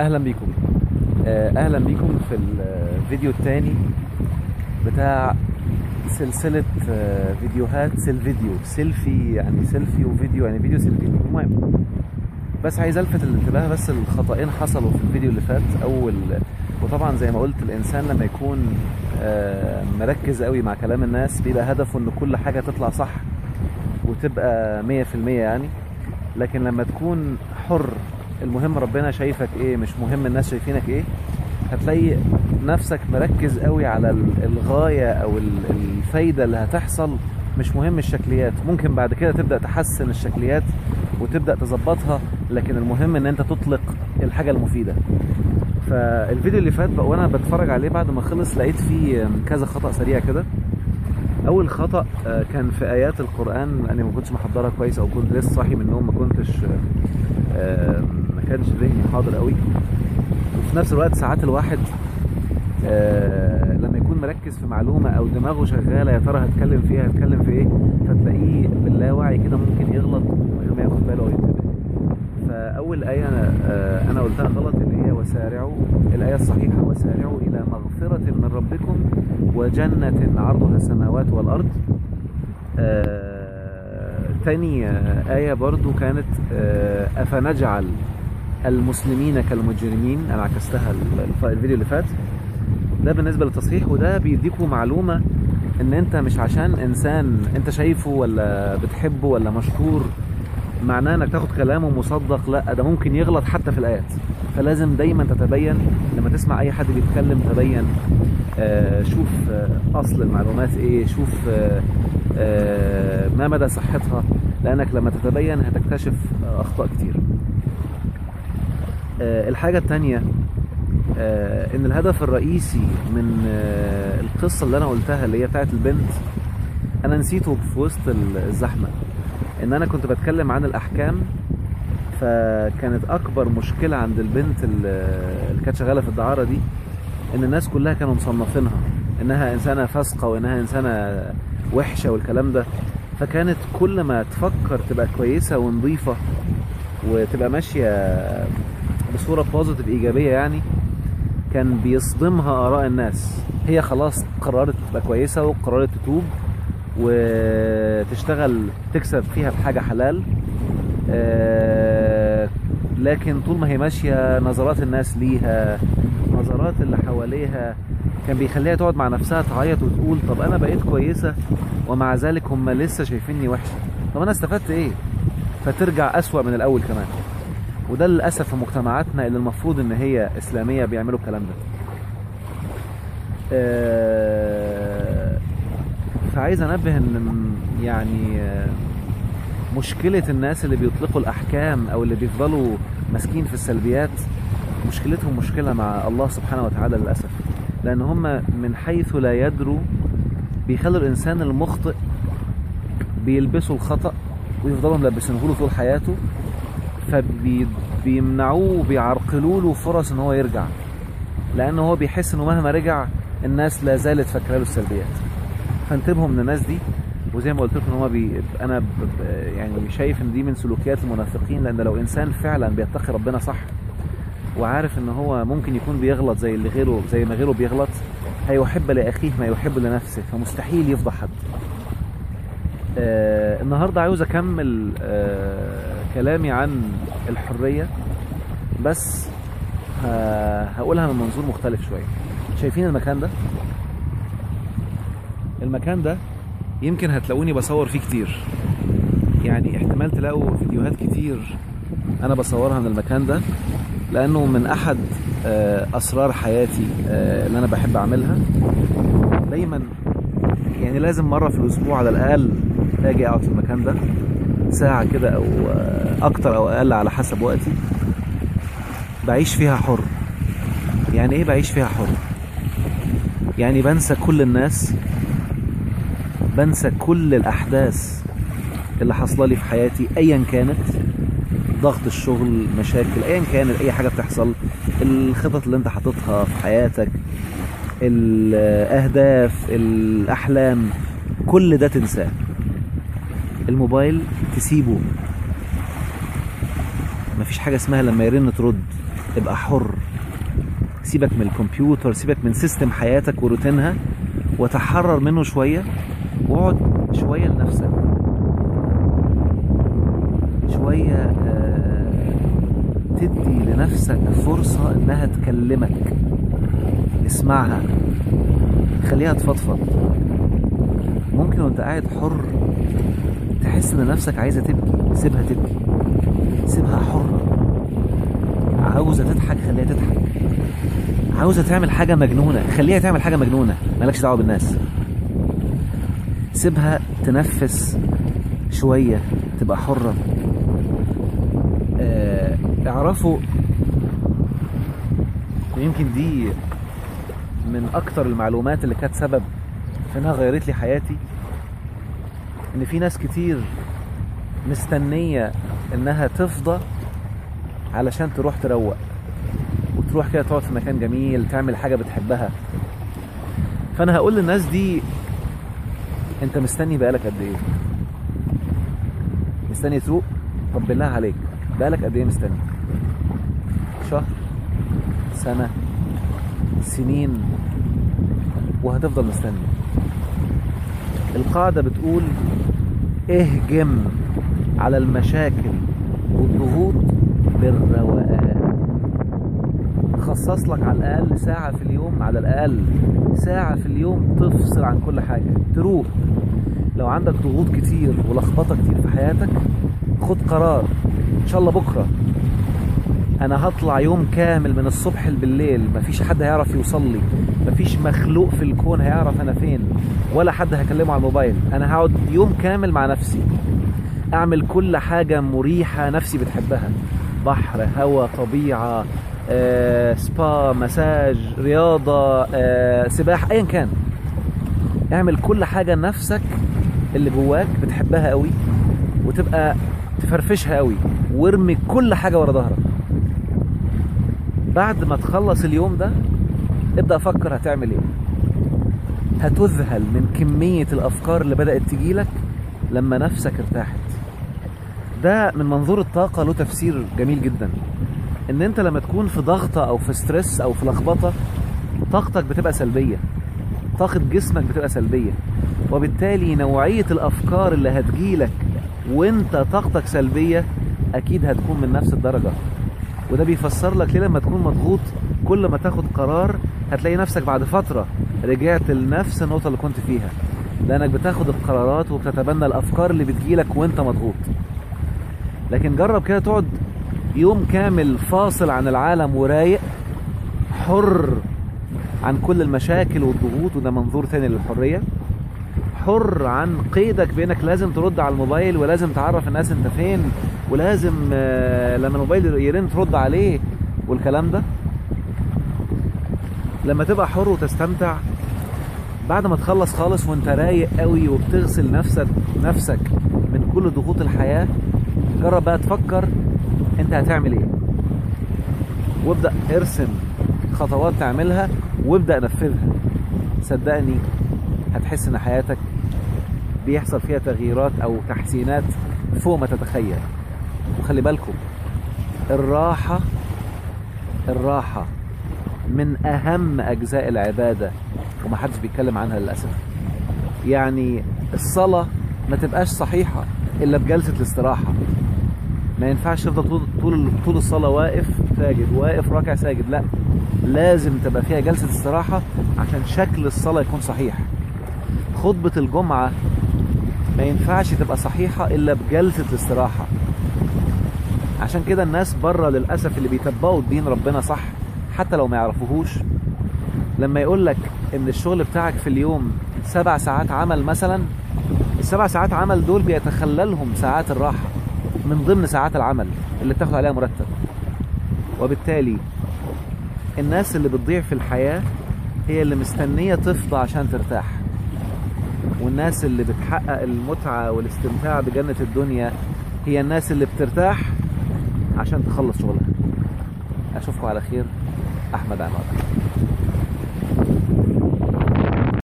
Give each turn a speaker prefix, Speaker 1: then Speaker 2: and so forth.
Speaker 1: اهلا بيكم آه، اهلا بيكم في الفيديو الثاني بتاع سلسلة آه، فيديوهات سيلفيديو سيلفي يعني سيلفي وفيديو يعني فيديو سيلفي المهم بس عايز الفت الانتباه بس الخطأين حصلوا في الفيديو اللي فات اول وطبعا زي ما قلت الانسان لما يكون آه، مركز قوي مع كلام الناس بيبقى هدفه ان كل حاجة تطلع صح وتبقى مية في المية يعني لكن لما تكون حر المهم ربنا شايفك ايه مش مهم الناس شايفينك ايه هتلاقي نفسك مركز قوي على ال- الغاية او ال- الفايدة اللي هتحصل مش مهم الشكليات ممكن بعد كده تبدأ تحسن الشكليات وتبدأ تظبطها لكن المهم ان انت تطلق الحاجة المفيدة فالفيديو اللي فات بقى وانا بتفرج عليه بعد ما خلص لقيت فيه كذا خطأ سريع كده اول خطا آه، كان في ايات القران لاني ما كنتش محضرها كويس او كنت لسه صاحي من النوم ما كنتش آه، ما كانش ذهني حاضر قوي وفي نفس الوقت ساعات الواحد آه، لما يكون مركز في معلومه او دماغه شغاله يا ترى هتكلم فيها هتكلم في ايه فتلاقيه باللاوعي كده ممكن يغلط من غير ما ياخد باله وينتبه فاول ايه انا آه، انا قلتها غلط اللي هي وسارعوا الايه الصحيحه وسارعوا الى مغفره من ربكم وجنه عرضها السماوات والارض آه، تاني آه، آية برضو كانت آه، أفنجعل المسلمين كالمجرمين أنا عكستها ال- الف- الفيديو اللي فات ده بالنسبة للتصحيح وده بيديكوا معلومة إن أنت مش عشان إنسان أنت شايفه ولا بتحبه ولا مشهور معناه إنك تاخد كلامه مصدق لا ده ممكن يغلط حتى في الآيات فلازم دايما تتبين لما تسمع أي حد بيتكلم تبين آه، شوف آه، أصل المعلومات إيه شوف آه، آه، ما مدى صحتها لأنك لما تتبين هتكتشف آه، أخطاء كتير آه، الحاجة التانية آه، ان الهدف الرئيسي من آه، القصة اللي انا قلتها اللي هي بتاعت البنت انا نسيته في وسط ال- الزحمة ان انا كنت بتكلم عن الاحكام فكانت اكبر مشكلة عند البنت اللي اللي كانت شغالة في الدعارة دي ان الناس كلها كانوا مصنفينها انها انسانة فاسقة وانها انسانة وحشة والكلام ده فكانت كل ما تفكر تبقى كويسة ونظيفة وتبقى ماشية بصورة بوزيتيف ايجابية يعني كان بيصدمها اراء الناس هي خلاص قررت تبقى كويسة وقررت تتوب وتشتغل تكسب فيها بحاجة حلال آه، لكن طول ما هي ماشية نظرات الناس ليها نظرات اللي حواليها كان بيخليها تقعد مع نفسها تعيط وتقول طب انا بقيت كويسة ومع ذلك هم لسه شايفيني وحشة طب انا استفدت ايه فترجع اسوأ من الاول كمان وده للاسف في مجتمعاتنا اللي المفروض ان هي اسلاميه بيعملوا الكلام ده آه، فعايز انبه ان م- يعني آه، مشكله الناس اللي بيطلقوا الاحكام او اللي بيفضلوا ماسكين في السلبيات مشكلتهم مشكله مع الله سبحانه وتعالى للاسف لان هم من حيث لا يدروا بيخلوا الانسان المخطئ بيلبسوا الخطأ ويفضلوا ملبسينه له طول حياته فبيمنعوه وبيعرقلوا له فرص ان هو يرجع لان هو بيحس انه مهما رجع الناس لا زالت فاكره له السلبيات فانتبهوا من الناس دي وزي ما قلت لكم ان هو بي انا ب... ب- يعني شايف ان دي من سلوكيات المنافقين لان لو انسان فعلا بيتقي ربنا صح وعارف ان هو ممكن يكون بيغلط زي اللي غيره زي ما غيره بيغلط هيحب لاخيه ما يحب لنفسه فمستحيل يفضح حد آه النهارده عاوز اكمل آه كلامي عن الحريه بس ه- هقولها من منظور مختلف شويه شايفين المكان ده المكان ده يمكن هتلاقوني بصور فيه كتير يعني احتمال تلاقوا فيديوهات كتير انا بصورها من المكان ده لانه من احد آه، اسرار حياتي آه، اللي انا بحب اعملها دايما يعني لازم مره في الاسبوع على الاقل اجي اقعد في المكان ده ساعه كده او آه، اكتر او اقل على حسب وقتي بعيش فيها حر يعني ايه بعيش فيها حر يعني بنسى كل الناس بنسى كل الاحداث اللي حاصله لي في حياتي ايا كانت ضغط الشغل مشاكل ايا كانت اي حاجه بتحصل الخطط اللي انت حاططها في حياتك الاهداف الاحلام كل ده تنساه الموبايل تسيبه مفيش حاجه اسمها لما يرن ترد ابقى حر سيبك من الكمبيوتر سيبك من سيستم حياتك وروتينها وتحرر منه شوية واقعد شوية لنفسك شوية آه، تدي لنفسك فرصة انها تكلمك اسمعها خليها تفضفض ممكن وانت قاعد حر تحس ان نفسك عايزة تبكي سيبها تبكي سيبها حرة عاوزة تضحك خليها تضحك عاوزة تعمل حاجة مجنونة خليها تعمل حاجة مجنونة مالكش دعوة بالناس سيبها تنفس شوية تبقى حرة آه، اعرفوا يمكن دي من اكتر المعلومات اللي كانت سبب في انها غيرت لي حياتي ان في ناس كتير مستنية انها تفضى علشان تروح تروق وتروح كده تقعد في مكان جميل تعمل حاجة بتحبها فانا هقول للناس دي انت مستني بقالك قد ايه مستني تروق طب بالله عليك بقالك قد ايه مستني شهر سنة سنين وهتفضل مستني القاعدة بتقول اهجم على المشاكل والضغوط بالروقان خصص لك على الأقل ساعة في اليوم على الأقل ساعة في اليوم تفصل عن كل حاجة تروق لو عندك ضغوط كتير ولخبطة كتير في حياتك خد قرار إن شاء الله بكرة أنا هطلع يوم كامل من الصبح بالليل مفيش حد هيعرف يوصل لي مفيش مخلوق في الكون هيعرف أنا فين ولا حد هكلمه على الموبايل أنا هقعد يوم كامل مع نفسي أعمل كل حاجة مريحة نفسي بتحبها بحر هواء طبيعة آه، سبا مساج رياضة آه، سباحة أيا كان اعمل كل حاجة نفسك اللي جواك بتحبها قوي وتبقى تفرفشها قوي وارمي كل حاجة ورا ظهرك بعد ما تخلص اليوم ده ابدأ فكر هتعمل ايه هتذهل من كمية الأفكار اللي بدأت تجيلك لما نفسك ارتاحت ده من منظور الطاقة له تفسير جميل جدا ان انت لما تكون في ضغطة او في ستريس او في لخبطة طاقتك بتبقى سلبية طاقة جسمك بتبقى سلبية وبالتالي نوعية الافكار اللي هتجيلك وانت طاقتك سلبية اكيد هتكون من نفس الدرجة وده بيفسر لك ليه لما تكون مضغوط كل ما تاخد قرار هتلاقي نفسك بعد فترة رجعت لنفس النقطة اللي كنت فيها لانك بتاخد القرارات وبتتبنى الافكار اللي بتجيلك وانت مضغوط لكن جرب كده تقعد يوم كامل فاصل عن العالم ورايق حر عن كل المشاكل والضغوط وده منظور تاني للحرية حر عن قيدك بانك لازم ترد على الموبايل ولازم تعرف الناس انت فين ولازم آه، لما الموبايل يرن ترد عليه والكلام ده لما تبقى حر وتستمتع بعد ما تخلص خالص وانت رايق قوي وبتغسل نفسك نفسك من كل ضغوط الحياة جرب بقى تفكر انت هتعمل ايه وابدأ ارسم خطوات تعملها وابدأ نفذها صدقني هتحس ان حياتك بيحصل فيها تغييرات او تحسينات فوق ما تتخيل وخلي بالكم الراحة الراحة من أهم أجزاء العبادة ومحدش بيتكلم عنها للأسف يعني الصلاة ما تبقاش صحيحة إلا بجلسة الاستراحة ما ينفعش تفضل طول طول طول الصلاة واقف ساجد واقف راكع ساجد لا لازم تبقى فيها جلسة استراحة عشان شكل الصلاة يكون صحيح خطبة الجمعة ما ينفعش تبقى صحيحة إلا بجلسة الاستراحة عشان كده الناس بره للأسف اللي بيتبعوا دين ربنا صح حتى لو ما يعرفوهوش لما يقول لك ان الشغل بتاعك في اليوم سبع ساعات عمل مثلا السبع ساعات عمل دول بيتخللهم ساعات الراحة من ضمن ساعات العمل اللي بتاخد عليها مرتب وبالتالي الناس اللي بتضيع في الحياة هي اللي مستنية تفضى عشان ترتاح والناس اللي بتحقق المتعة والاستمتاع بجنة الدنيا هي الناس اللي بترتاح عشان تخلص شغلها أشوفكم على خير أحمد عماد